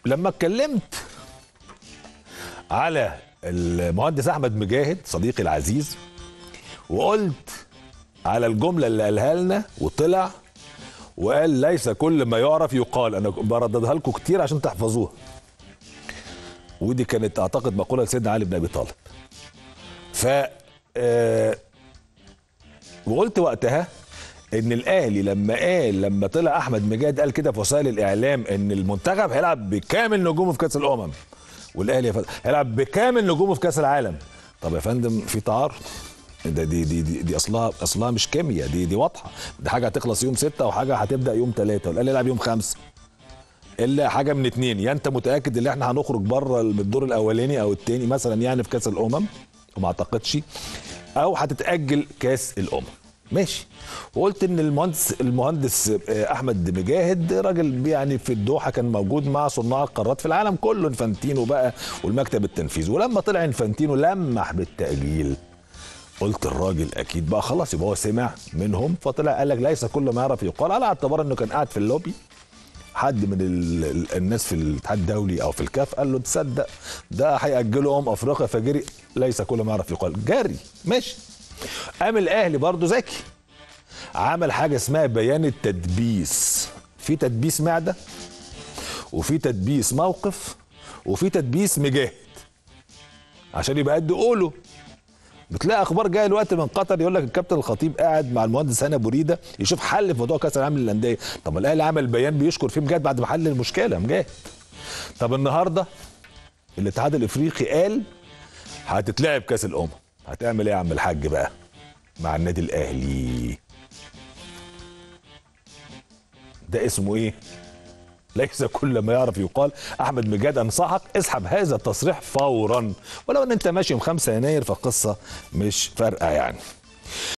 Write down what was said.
لما اتكلمت على المهندس احمد مجاهد صديقي العزيز وقلت على الجمله اللي قالها لنا وطلع وقال ليس كل ما يعرف يقال انا برددها لكم كتير عشان تحفظوها ودي كانت اعتقد مقوله لسيدنا علي بن ابي طالب ف آه، وقلت وقتها ان الاهلي لما قال لما طلع احمد مجاهد قال كده في وسائل الاعلام ان المنتخب هيلعب بكامل نجومه في كاس الامم والاهلي يفضل. هيلعب بكامل نجومه في كاس العالم طب يا فندم في تعارض ده دي دي دي, دي اصلها اصلها مش كيمياء دي دي واضحه دي حاجه هتخلص يوم ستة وحاجه هتبدا يوم ثلاثة والاهلي يلعب يوم خمسة الا حاجه من اتنين يا انت متاكد ان احنا هنخرج بره من الدور الاولاني او الثاني مثلا يعني في كاس الامم وما اعتقدش او هتتاجل كاس الامم ماشي وقلت ان المهندس المهندس آه، احمد مجاهد راجل يعني في الدوحه كان موجود مع صناع القرارات في العالم كله انفانتينو بقى والمكتب التنفيذي ولما طلع انفانتينو لمح بالتاجيل قلت الراجل اكيد بقى خلاص يبقى هو سمع منهم فطلع قال لك ليس كل ما يعرف يقال على اعتبار انه كان قاعد في اللوبي حد من ال ال الناس في الاتحاد الدولي او في الكاف قال له تصدق ده هيأجلوا ام افريقيا فجري ليس كل ما يعرف يقال جري ماشي قام الاهلي برضه ذكي عمل حاجه اسمها بيان التدبيس في تدبيس معده وفي تدبيس موقف وفي تدبيس مجاهد عشان يبقى قد قوله بتلاقي اخبار جايه الوقت من قطر يقول لك الكابتن الخطيب قاعد مع المهندس هاني ابو ريده يشوف حل في موضوع كاس العالم للانديه طب الاهلي عمل بيان بيشكر فيه مجاهد بعد ما حل المشكله مجاهد طب النهارده الاتحاد الافريقي قال هتتلعب كاس الامم هتعمل ايه يا عم الحاج بقى مع النادي الاهلي ده اسمه ايه ليس كل ما يعرف يقال احمد مجاد انصحك اسحب هذا التصريح فورا ولو ان انت ماشي يوم 5 يناير فالقصه مش فارقه يعني